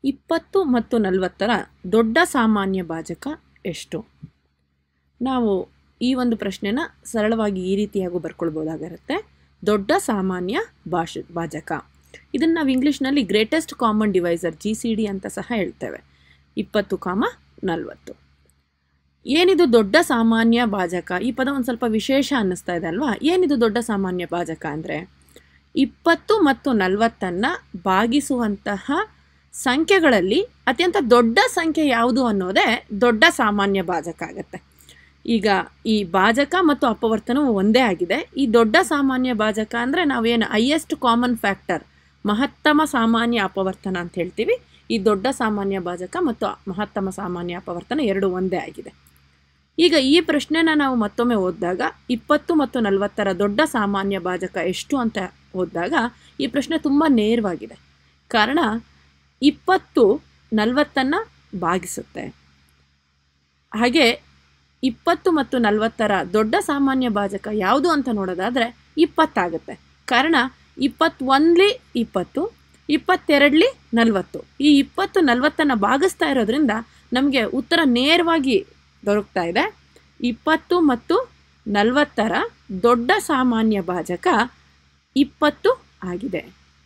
ಇಪ್ಪತ್ತು ಮತ್ತು ನಲವತ್ತರ ದೊಡ್ಡ ಸಾಮಾನ್ಯ ಭಾಜಕ ಎಷ್ಟು ನಾವು ಈ ಒಂದು ಪ್ರಶ್ನೆನ ಸರಳವಾಗಿ ಈ ರೀತಿಯಾಗೂ ಬರ್ಕೊಳ್ಬೋದಾಗಿರುತ್ತೆ ದೊಡ್ಡ ಸಾಮಾನ್ಯ ಭಾಷ ಭಾಜಕ ಇದನ್ನು ನಾವು ಇಂಗ್ಲೀಷ್ನಲ್ಲಿ greatest common divisor G C D ಅಂತ ಸಹ ಹೇಳ್ತೇವೆ ಇಪ್ಪತ್ತು ಕಾಮ ನಲವತ್ತು ಏನಿದು ದೊಡ್ಡ ಸಾಮಾನ್ಯ ಭಾಜಕ ಈ ಪದ ಒಂದು ಸ್ವಲ್ಪ ವಿಶೇಷ ಅನ್ನಿಸ್ತಾ ಇದೆ ಅಲ್ವಾ ಏನಿದು ದೊಡ್ಡ ಸಾಮಾನ್ಯ ಭಾಜಕ ಅಂದರೆ ಇಪ್ಪತ್ತು ಮತ್ತು ನಲವತ್ತನ್ನು ಭಾಗಿಸುವಂತಹ ಸಂಖ್ಯೆಗಳಲ್ಲಿ ಅತ್ಯಂತ ದೊಡ್ಡ ಸಂಖ್ಯೆ ಯಾವುದು ಅನ್ನೋದೇ ದೊಡ್ಡ ಸಾಮಾನ್ಯ ಭಾಜಕ ಆಗುತ್ತೆ ಈಗ ಈ ಭಾಜಕ ಮತ್ತು ಅಪವರ್ತನವು ಒಂದೇ ಆಗಿದೆ ಈ ದೊಡ್ಡ ಸಾಮಾನ್ಯ ಭಾಜಕ ಅಂದರೆ ನಾವೇನು ಹೈಯೆಸ್ಟ್ ಕಾಮನ್ ಫ್ಯಾಕ್ಟರ್ ಮಹತ್ತಮ ಸಾಮಾನ್ಯ ಅಪವರ್ತನ ಅಂತ ಹೇಳ್ತೀವಿ ಈ ದೊಡ್ಡ ಸಾಮಾನ್ಯ ಭಾಜಕ ಮತ್ತು ಮಹತ್ತಮ ಸಾಮಾನ್ಯ ಅಪವರ್ತನ ಎರಡು ಒಂದೇ ಆಗಿದೆ ಈಗ ಈ ಪ್ರಶ್ನೆನ ನಾವು ಮತ್ತೊಮ್ಮೆ ಓದಿದಾಗ ಇಪ್ಪತ್ತು ಮತ್ತು ನಲವತ್ತರ ದೊಡ್ಡ ಸಾಮಾನ್ಯ ಭಾಜಕ ಎಷ್ಟು ಅಂತ ಓದಿದಾಗ ಈ ಪ್ರಶ್ನೆ ತುಂಬ ನೇರವಾಗಿದೆ ಕಾರಣ ಇಪ್ಪತ್ತು ನಲವತ್ತನ್ನು ಭಾಗಿಸುತ್ತೆ ಹಾಗೆ ಇಪ್ಪತ್ತು ಮತ್ತು ನಲವತ್ತರ ದೊಡ್ಡ ಸಾಮಾನ್ಯ ಭಾಜಕ ಯಾವುದು ಅಂತ ನೋಡೋದಾದರೆ ಇಪ್ಪತ್ತಾಗುತ್ತೆ ಕಾರಣ ಇಪ್ಪತ್ತೊಂದಲಿ ಇಪ್ಪತ್ತು ಇಪ್ಪತ್ತೆರಡಲಿ ನಲವತ್ತು ಈ ಇಪ್ಪತ್ತು ನಲವತ್ತನ್ನು ಭಾಗಿಸ್ತಾ ಇರೋದ್ರಿಂದ ನಮಗೆ ಉತ್ತರ ನೇರವಾಗಿ ದೊರಕ್ತಾ ಇದೆ ಇಪ್ಪತ್ತು ಮತ್ತು ನಲವತ್ತರ ದೊಡ್ಡ ಸಾಮಾನ್ಯ ಭಾಜಕ ಇಪ್ಪತ್ತು ಆಗಿದೆ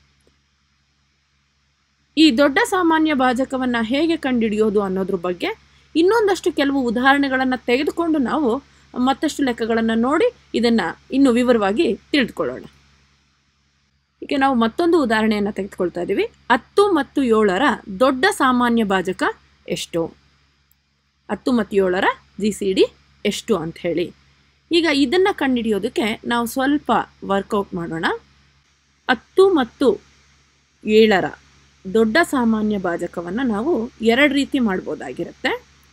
ಈ ದೊಡ್ಡ ಸಾಮಾನ್ಯ ಭಾಜಕವನ್ನು ಹೇಗೆ ಕಂಡುಹಿಡಿಯೋದು ಅನ್ನೋದ್ರ ಬಗ್ಗೆ ಇನ್ನೊಂದಷ್ಟು ಕೆಲವು ಉದಾಹರಣೆಗಳನ್ನು ತೆಗೆದುಕೊಂಡು ನಾವು ಮತ್ತಷ್ಟು ಲೆಕ್ಕಗಳನ್ನು ನೋಡಿ ಇದನ್ನು ಇನ್ನೂ ವಿವರವಾಗಿ ತಿಳಿದುಕೊಳ್ಳೋಣ ಈಗ ನಾವು ಮತ್ತೊಂದು ಉದಾಹರಣೆಯನ್ನು ತೆಗೆದುಕೊಳ್ತಾ ಇದ್ದೀವಿ ಹತ್ತು ಮತ್ತು ಏಳರ ದೊಡ್ಡ ಸಾಮಾನ್ಯ ಭಾಜಕ ಎಷ್ಟು ಹತ್ತು ಮತ್ತು ಏಳರ ಜಿ ಸಿ ಡಿ ಎಷ್ಟು ಅಂತ ಹೇಳಿ ಈಗ ಇದನ್ನು ಕಂಡುಹಿಡಿಯೋದಕ್ಕೆ ನಾವು ಸ್ವಲ್ಪ ವರ್ಕೌಟ್ ಮಾಡೋಣ ಹತ್ತು ಮತ್ತು ಏಳರ ದೊಡ್ಡ ಸಾಮಾನ್ಯ ಭಾಜಕವನ್ನು ನಾವು ಎರಡು ರೀತಿ ಮಾಡ್ಬೋದಾಗಿರುತ್ತೆ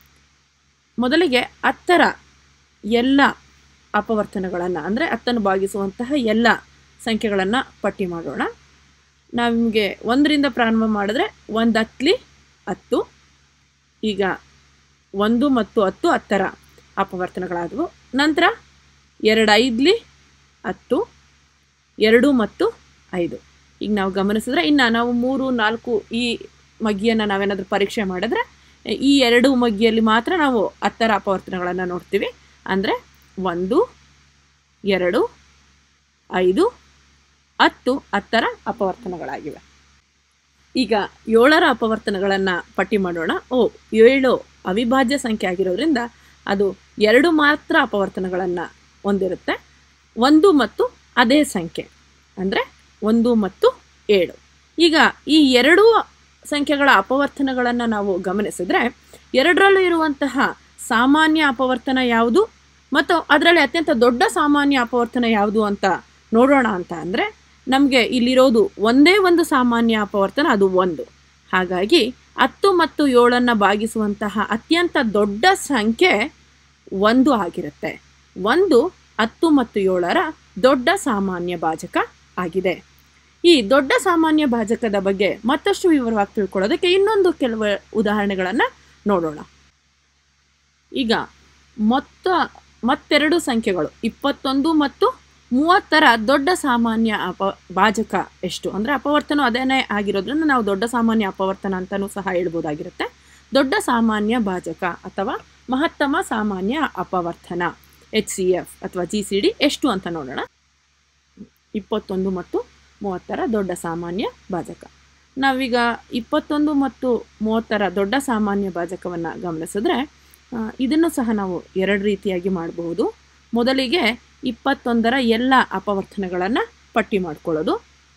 ಮೊದಲಿಗೆ ಹತ್ತರ ಎಲ್ಲ ಅಪವರ್ತನಗಳನ್ನು ಅಂದರೆ ಹತ್ತನ್ನು ಭಾಗಿಸುವಂತಹ ಎಲ್ಲ ಸಂಖ್ಯೆಗಳನ್ನು ಪಟ್ಟಿ ಮಾಡೋಣ ನಾವು ನಿಮಗೆ ಒಂದರಿಂದ ಪ್ರಾರಂಭ ಮಾಡಿದ್ರೆ ಒಂದು ಹತ್ತಲಿ ಹತ್ತು ಈಗ ಒಂದು ಮತ್ತು ಹತ್ತು ಹತ್ತರ ಅಪವರ್ತನಗಳಾದವು ನಂತರ ಎರಡು ಐದಲಿ ಹತ್ತು ಎರಡು ಮತ್ತು ಐದು ಈಗ ನಾವು ಗಮನಿಸಿದ್ರೆ ಇನ್ನು ನಾವು ಮೂರು ನಾಲ್ಕು ಈ ಮಗ್ಗಿಯನ್ನು ನಾವೇನಾದರೂ ಪರೀಕ್ಷೆ ಮಾಡಿದ್ರೆ ಈ ಎರಡು ಮಗ್ಗಿಯಲ್ಲಿ ಮಾತ್ರ ನಾವು ಹತ್ತರ ಅಪವರ್ತನಗಳನ್ನು ನೋಡ್ತೀವಿ ಅಂದರೆ ಒಂದು ಎರಡು ಐದು ಹತ್ತು ಹತ್ತರ ಅಪವರ್ತನಗಳಾಗಿವೆ ಈಗ ಏಳರ ಅಪವರ್ತನಗಳನ್ನು ಪಟ್ಟಿ ಮಾಡೋಣ ಓ ಏಳು ಅವಿಭಾಜ್ಯ ಸಂಖ್ಯೆ ಆಗಿರೋದ್ರಿಂದ ಅದು ಎರಡು ಮಾತ್ರ ಅಪವರ್ತನಗಳನ್ನು ಹೊಂದಿರುತ್ತೆ ಒಂದು ಮತ್ತು ಅದೇ ಸಂಖ್ಯೆ ಅಂದರೆ ಒಂದು ಮತ್ತು ಏಳು ಈಗ ಈ ಎರಡೂ ಸಂಖ್ಯೆಗಳ ಅಪವರ್ತನಗಳನ್ನು ನಾವು ಗಮನಿಸಿದ್ರೆ ಎರಡರಲ್ಲೂ ಇರುವಂತಹ ಸಾಮಾನ್ಯ ಅಪವರ್ತನ ಯಾವುದು ಮತ್ತು ಅದರಲ್ಲಿ ಅತ್ಯಂತ ದೊಡ್ಡ ಸಾಮಾನ್ಯ ಅಪವರ್ತನ ಯಾವುದು ಅಂತ ನೋಡೋಣ ಅಂತ ಅಂದರೆ ನಮಗೆ ಇಲ್ಲಿರೋದು ಒಂದೇ ಒಂದು ಸಾಮಾನ್ಯ ಅಪವರ್ತನ ಅದು ಒಂದು ಹಾಗಾಗಿ ಹತ್ತು ಮತ್ತು ಏಳನ್ನು ಭಾಗಿಸುವಂತಹ ಅತ್ಯಂತ ದೊಡ್ಡ ಸಂಖ್ಯೆ ಒಂದು ಆಗಿರುತ್ತೆ ಒಂದು ಹತ್ತು ಮತ್ತು ಏಳರ ದೊಡ್ಡ ಸಾಮಾನ್ಯ ಭಾಜಕ ಆಗಿದೆ ಈ ದೊಡ್ಡ ಸಾಮಾನ್ಯ ಭಾಜಕದ ಬಗ್ಗೆ ಮತ್ತಷ್ಟು ವಿವರವಾಗಿ ತಿಳ್ಕೊಳ್ಳೋದಕ್ಕೆ ಇನ್ನೊಂದು ಕೆಲವು ಉದಾಹರಣೆಗಳನ್ನು ನೋಡೋಣ ಈಗ ಮೊತ್ತ ಮತ್ತೆರಡು ಸಂಖ್ಯೆಗಳು ಇಪ್ಪತ್ತೊಂದು ಮತ್ತು ಮೂವತ್ತರ ದೊಡ್ಡ ಸಾಮಾನ್ಯ ಅಪ ಭಾಜಕ ಎಷ್ಟು ಅಂದರೆ ಅಪವರ್ತನ ಅದೇನೇ ಆಗಿರೋದ್ರಿಂದ ನಾವು ದೊಡ್ಡ ಸಾಮಾನ್ಯ ಅಪವರ್ತನ ಅಂತಲೂ ಸಹ ಹೇಳ್ಬೋದಾಗಿರುತ್ತೆ ದೊಡ್ಡ ಸಾಮಾನ್ಯ ಭಾಜಕ ಅಥವಾ ಮಹತ್ತಮ ಸಾಮಾನ್ಯ ಅಪವರ್ತನ ಎಚ್ ಸಿ ಎಫ್ ಅಥವಾ ಜಿ ಸಿ ಡಿ ಎಷ್ಟು ಅಂತ ನೋಡೋಣ ಇಪ್ಪತ್ತೊಂದು ಮತ್ತು ಮೂವತ್ತರ ದೊಡ್ಡ ಸಾಮಾನ್ಯ ಭಾಜಕ ನಾವೀಗ ಇಪ್ಪತ್ತೊಂದು ಮತ್ತು ಮೂವತ್ತರ ದೊಡ್ಡ ಸಾಮಾನ್ಯ ಭಾಜಕವನ್ನು ಗಮನಿಸಿದ್ರೆ ಇದನ್ನು ಸಹ ನಾವು ಎರಡು ರೀತಿಯಾಗಿ ಮಾಡಬಹುದು ಮೊದಲಿಗೆ ಇಪ್ಪತ್ತೊಂದರ ಎಲ್ಲ ಅಪವರ್ತನಗಳನ್ನು ಪಟ್ಟಿ ಮಾಡ್ಕೊಳ್ಳೋದು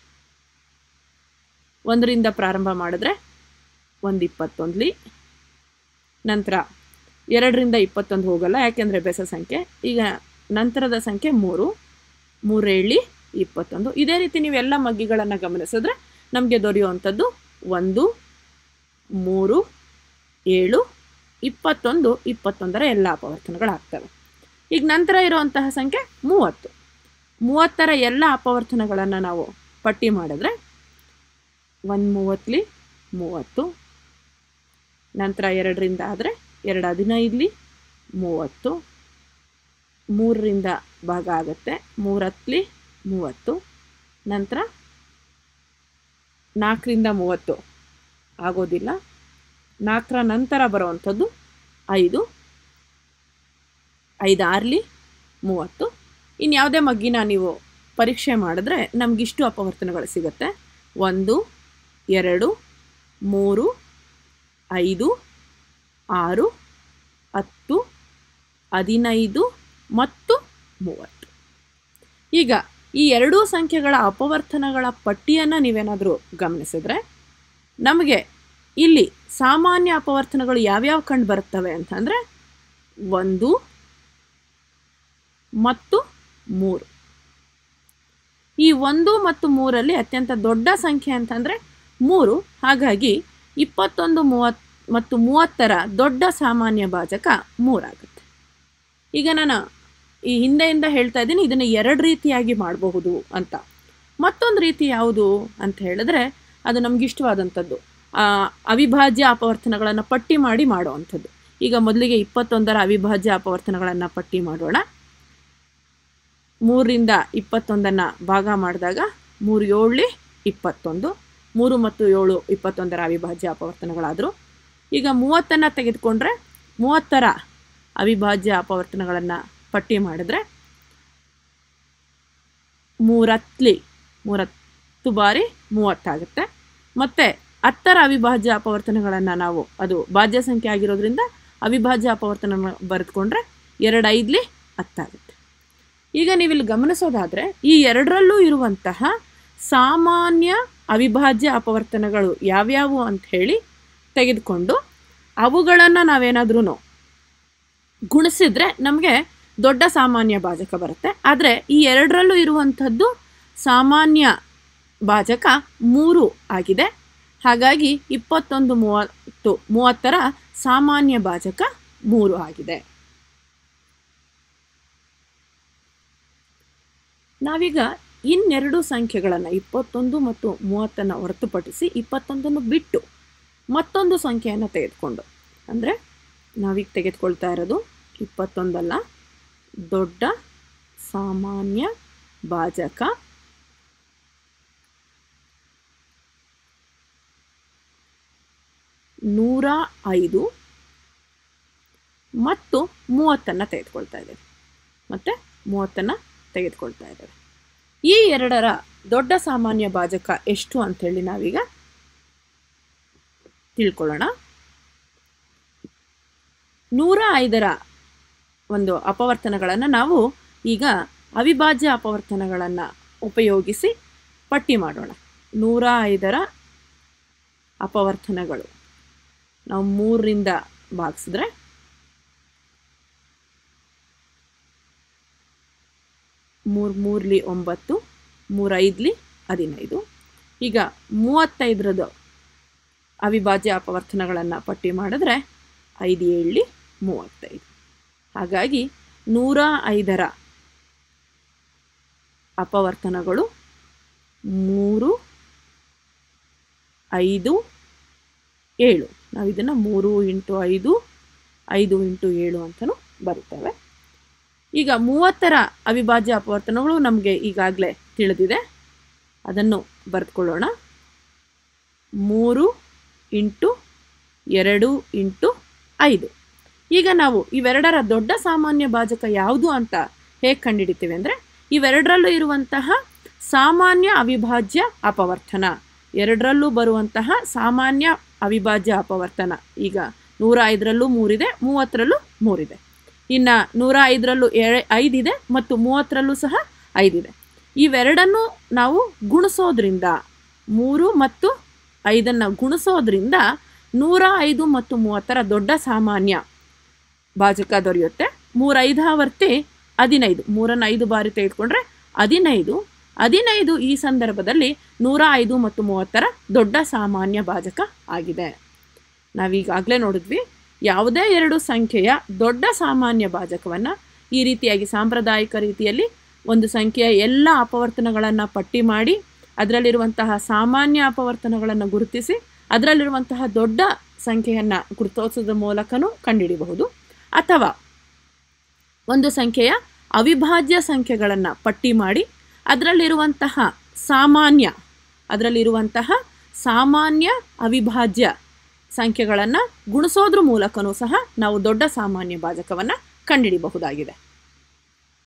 ಒಂದರಿಂದ ಪ್ರಾರಂಭ ಮಾಡಿದ್ರೆ ಒಂದು ಇಪ್ಪತ್ತೊಂದಲಿ ನಂತರ ಎರಡರಿಂದ ಇಪ್ಪತ್ತೊಂದು ಹೋಗಲ್ಲ ಯಾಕೆಂದರೆ ಬೆಸ ಸಂಖ್ಯೆ ಈಗ ನಂತರದ ಸಂಖ್ಯೆ ಮೂರು ಮೂರೇಳಿ ಇಪ್ಪತ್ತೊಂದು ಇದೇ ರೀತಿ ನೀವೆಲ್ಲ ಮಗ್ಗಿಗಳನ್ನು ಗಮನಿಸಿದ್ರೆ ನಮಗೆ ದೊರೆಯುವಂಥದ್ದು ಒಂದು ಮೂರು ಏಳು ಇಪ್ಪತ್ತೊಂದು ಇಪ್ಪತ್ತೊಂದರ ಎಲ್ಲ ಅಪವರ್ತನಗಳಾಗ್ತವೆ ಈಗ ನಂತರ ಇರುವಂತಹ ಸಂಖ್ಯೆ ಮೂವತ್ತು ಮೂವತ್ತರ ಎಲ್ಲ ಅಪವರ್ತನಗಳನ್ನು ನಾವು ಪಟ್ಟಿ ಮಾಡಿದ್ರೆ ಒಂದು ಮೂವತ್ತಲಿ ಮೂವತ್ತು ನಂತರ ಎರಡರಿಂದ ಆದರೆ ಎರಡು ಹದಿನೈದಲಿ ಮೂವತ್ತು ಮೂರರಿಂದ ಭಾಗ ಆಗುತ್ತೆ ಮೂರತ್ತಲಿ ಮೂವತ್ತು ನಂತರ ನಾಲ್ಕರಿಂದ ಮೂವತ್ತು ಆಗೋದಿಲ್ಲ ನಾಲ್ಕರ ನಂತರ ಬರುವಂಥದ್ದು ಐದು ಐದಾರ್ಲಿ ಮೂವತ್ತು ಇನ್ನು ಯಾವುದೇ ಮಗ್ಗಿನ ನೀವು ಪರೀಕ್ಷೆ ಮಾಡಿದ್ರೆ ನಮಗಿಷ್ಟು ಅಪವರ್ತನಗಳು ಸಿಗುತ್ತೆ ಒಂದು ಎರಡು ಮೂರು ಐದು ಆರು ಹತ್ತು ಹದಿನೈದು ಮತ್ತು ಮೂವತ್ತು ಈಗ ಈ ಎರಡೂ ಸಂಖ್ಯೆಗಳ ಅಪವರ್ತನಗಳ ಪಟ್ಟಿಯನ್ನು ನೀವೇನಾದರೂ ಗಮನಿಸಿದ್ರೆ ನಮಗೆ ಇಲ್ಲಿ ಸಾಮಾನ್ಯ ಅಪವರ್ತನಗಳು ಯಾವ್ಯಾವ ಕಂಡು ಬರ್ತವೆ ಅಂತಂದರೆ ಒಂದು ಮತ್ತು ಮೂರು ಈ ಒಂದು ಮತ್ತು ಮೂರಲ್ಲಿ ಅತ್ಯಂತ ದೊಡ್ಡ ಸಂಖ್ಯೆ ಅಂತಂದರೆ ಮೂರು ಹಾಗಾಗಿ ಇಪ್ಪತ್ತೊಂದು ಮೂವತ್ತು ಮತ್ತು ಮೂವತ್ತರ ದೊಡ್ಡ ಸಾಮಾನ್ಯ ಭಾಜಕ ಮೂರಾಗುತ್ತೆ ಈಗ ನಾನು ಈ ಹಿಂದೆಯಿಂದ ಹೇಳ್ತಾ ಇದ್ದೀನಿ ಇದನ್ನು ಎರಡು ರೀತಿಯಾಗಿ ಮಾಡಬಹುದು ಅಂತ ಮತ್ತೊಂದು ರೀತಿ ಯಾವುದು ಅಂತ ಹೇಳಿದ್ರೆ ಅದು ನಮ್ಗೆ ಇಷ್ಟವಾದಂಥದ್ದು ಆ, ಅವಿಭಾಜ್ಯ ಅಪವರ್ತನಗಳನ್ನು ಪಟ್ಟಿ ಮಾಡಿ ಮಾಡುವಂಥದ್ದು ಈಗ ಮೊದಲಿಗೆ ಇಪ್ಪತ್ತೊಂದರ ಅವಿಭಾಜ್ಯ ಅಪವರ್ತನಗಳನ್ನು ಪಟ್ಟಿ ಮಾಡೋಣ ಮೂರರಿಂದ ಇಪ್ಪತ್ತೊಂದನ್ನು ಭಾಗ ಮಾಡಿದಾಗ ಮೂರು ಏಳು ಇಪ್ಪತ್ತೊಂದು ಮೂರು ಮತ್ತು ಏಳು ಇಪ್ಪತ್ತೊಂದರ ಅವಿಭಾಜ್ಯ ಅಪವರ್ತನಗಳಾದರು ಈಗ ಮೂವತ್ತನ್ನು ತೆಗೆದುಕೊಂಡ್ರೆ ಮೂವತ್ತರ ಅವಿಭಾಜ್ಯ ಅಪವರ್ತನಗಳನ್ನು ಪಟ್ಟಿ ಮಾಡಿದ್ರೆ ಮೂರತ್ಲಿ ಮೂರತ್ತು ಬಾರಿ ಮೂವತ್ತಾಗುತ್ತೆ ಮತ್ತು ಹತ್ತರ ಅವಿಭಾಜ್ಯ ಅಪವರ್ತನಗಳನ್ನು ನಾವು ಅದು ಭಾಜ್ಯ ಸಂಖ್ಯೆ ಆಗಿರೋದ್ರಿಂದ ಅವಿಭಾಜ್ಯ ಅಪವರ್ತನ ಬರೆದುಕೊಂಡ್ರೆ ಎರಡು ಐದ್ಲಿ ಹತ್ತಾಗುತ್ತೆ ಈಗ ನೀವಿಲ್ಲಿ ಗಮನಿಸೋದಾದರೆ ಈ ಎರಡರಲ್ಲೂ ಇರುವಂತಹ ಸಾಮಾನ್ಯ ಅವಿಭಾಜ್ಯ ಅಪವರ್ತನಗಳು ಯಾವ್ಯಾವು ಅಂತ ಹೇಳಿ ತೆಗೆದುಕೊಂಡು ಅವುಗಳನ್ನು ನಾವೇನಾದ್ರೂ ಗುಣಿಸಿದ್ರೆ ನಮಗೆ ದೊಡ್ಡ ಸಾಮಾನ್ಯ ಭಾಜಕ ಬರುತ್ತೆ ಆದರೆ ಈ ಎರಡರಲ್ಲೂ ಇರುವಂಥದ್ದು ಸಾಮಾನ್ಯ ಭಾಜಕ ಮೂರು ಆಗಿದೆ ಹಾಗಾಗಿ ಇಪ್ಪತ್ತೊಂದು ಮೂವತ್ತು ಮೂವತ್ತರ ಸಾಮಾನ್ಯ ಭಾಜಕ ಮೂರು ಆಗಿದೆ ನಾವೀಗ ಇನ್ನೆರಡು ಸಂಖ್ಯೆಗಳನ್ನು ಇಪ್ಪತ್ತೊಂದು ಮತ್ತು ಮೂವತ್ತನ್ನು ಹೊರತುಪಡಿಸಿ ಇಪ್ಪತ್ತೊಂದನ್ನು ಬಿಟ್ಟು ಮತ್ತೊಂದು ಸಂಖ್ಯೆಯನ್ನು ತೆಗೆದುಕೊಂಡು ಅಂದರೆ ನಾವೀಗ ತೆಗೆದುಕೊಳ್ತಾ ಇರೋದು ಇಪ್ಪತ್ತೊಂದಲ್ಲ ದೊಡ್ಡ ಸಾಮಾನ್ಯ ಭಾಜಕ ನೂರ ಐದು ಮತ್ತು ಮೂವತ್ತನ್ನು ತೆಗೆದುಕೊಳ್ತಾ ಇದ್ದೇವೆ ಮತ್ತು ಮೂವತ್ತನ್ನು ತೆಗೆದುಕೊಳ್ತಾ ಇದ್ದೇವೆ ಈ ಎರಡರ ದೊಡ್ಡ ಸಾಮಾನ್ಯ ಭಾಜಕ ಎಷ್ಟು ಅಂಥೇಳಿ ನಾವೀಗ ತಿಳ್ಕೊಳ್ಳೋಣ ನೂರ ಐದರ ಒಂದು ಅಪವರ್ತನಗಳನ್ನು ನಾವು ಈಗ ಅವಿಭಾಜ್ಯ ಅಪವರ್ತನಗಳನ್ನು ಉಪಯೋಗಿಸಿ ಪಟ್ಟಿ ಮಾಡೋಣ ನೂರ ಐದರ ಅಪವರ್ತನಗಳು ನಾವು ಮೂರರಿಂದ ಭಾಗಿಸಿದ್ರೆ ಮೂರು ಮೂರ್ಲಿ ಒಂಬತ್ತು ಮೂರೈದ್ಲಿ ಹದಿನೈದು ಈಗ ಮೂವತ್ತೈದರದ್ದು ಅವಿಭಾಜ್ಯ ಅಪವರ್ತನಗಳನ್ನು ಪಟ್ಟಿ ಮಾಡಿದ್ರೆ ಐದು ಏಳ್ಲಿ ಮೂವತ್ತೈದು ಹಾಗಾಗಿ ನೂರ ಐದರ ಅಪವರ್ತನಗಳು ಮೂರು ಐದು ಏಳು ನಾವು ಇದನ್ನು ಮೂರು ಇಂಟು ಐದು ಐದು ಇಂಟು ಏಳು ಅಂತಲೂ ಬರುತ್ತವೆ ಈಗ ಮೂವತ್ತರ ಅವಿಭಾಜ್ಯ ಅಪವರ್ತನಗಳು ನಮಗೆ ಈಗಾಗಲೇ ತಿಳಿದಿದೆ ಅದನ್ನು ಬರೆದುಕೊಳ್ಳೋಣ ಮೂರು ಇಂಟು ಎರಡು ಇಂಟು ಐದು ಈಗ ನಾವು ಇವೆರಡರ ದೊಡ್ಡ ಸಾಮಾನ್ಯ ಭಾಜಕ ಯಾವುದು ಅಂತ ಹೇಗೆ ಕಂಡುಹಿಡಿತೀವಿ ಅಂದರೆ ಇವೆರಡರಲ್ಲೂ ಇರುವಂತಹ ಸಾಮಾನ್ಯ ಅವಿಭಾಜ್ಯ ಅಪವರ್ತನ ಎರಡರಲ್ಲೂ ಬರುವಂತಹ ಸಾಮಾನ್ಯ ಅವಿಭಾಜ್ಯ ಅಪವರ್ತನ ಈಗ ನೂರ ಐದರಲ್ಲೂ ಮೂರಿದೆ ಮೂವತ್ತರಲ್ಲೂ ಮೂರಿದೆ ಇನ್ನು ನೂರ ಐದರಲ್ಲೂ ಎ ಐದಿದೆ ಮತ್ತು ಮೂವತ್ತರಲ್ಲೂ ಸಹ ಐದಿದೆ ಇವೆರಡನ್ನು ನಾವು ಗುಣಿಸೋದ್ರಿಂದ ಮೂರು ಮತ್ತು ಐದನ್ನು ಗುಣಿಸೋದ್ರಿಂದ ನೂರ ಐದು ಮತ್ತು ಮೂವತ್ತರ ದೊಡ್ಡ ಸಾಮಾನ್ಯ ಭಾಜಕ ದೊರೆಯುತ್ತೆ ಮೂರೈದಾವರ್ತಿ ಹದಿನೈದು ಮೂರನ್ನು ಐದು ಬಾರಿ ತೆಗೆದುಕೊಂಡ್ರೆ ಹದಿನೈದು ಹದಿನೈದು ಈ ಸಂದರ್ಭದಲ್ಲಿ ನೂರ ಐದು ಮತ್ತು ಮೂವತ್ತರ ದೊಡ್ಡ ಸಾಮಾನ್ಯ ಭಾಜಕ ಆಗಿದೆ ನಾವೀಗಾಗಲೇ ನೋಡಿದ್ವಿ ಯಾವುದೇ ಎರಡು ಸಂಖ್ಯೆಯ ದೊಡ್ಡ ಸಾಮಾನ್ಯ ಭಾಜಕವನ್ನು ಈ ರೀತಿಯಾಗಿ ಸಾಂಪ್ರದಾಯಿಕ ರೀತಿಯಲ್ಲಿ ಒಂದು ಸಂಖ್ಯೆಯ ಎಲ್ಲ ಅಪವರ್ತನಗಳನ್ನು ಪಟ್ಟಿ ಮಾಡಿ ಅದರಲ್ಲಿರುವಂತಹ ಸಾಮಾನ್ಯ ಅಪವರ್ತನಗಳನ್ನು ಗುರುತಿಸಿ ಅದರಲ್ಲಿರುವಂತಹ ದೊಡ್ಡ ಸಂಖ್ಯೆಯನ್ನು ಗುರುತಿಸೋದ್ರ ಮೂಲಕನೂ ಕಂಡುಹಿಡಿಯಬಹುದು ಅಥವಾ ಒಂದು ಸಂಖ್ಯೆಯ ಅವಿಭಾಜ್ಯ ಸಂಖ್ಯೆಗಳನ್ನು ಪಟ್ಟಿ ಮಾಡಿ ಅದರಲ್ಲಿರುವಂತಹ ಸಾಮಾನ್ಯ ಅದರಲ್ಲಿರುವಂತಹ ಸಾಮಾನ್ಯ ಅವಿಭಾಜ್ಯ ಸಂಖ್ಯೆಗಳನ್ನು ಗುಣಿಸೋದ್ರ ಮೂಲಕನೂ ಸಹ ನಾವು ದೊಡ್ಡ ಸಾಮಾನ್ಯ ಭಾಜಕವನ್ನು ಕಂಡುಹಿಡಿಬಹುದಾಗಿದೆ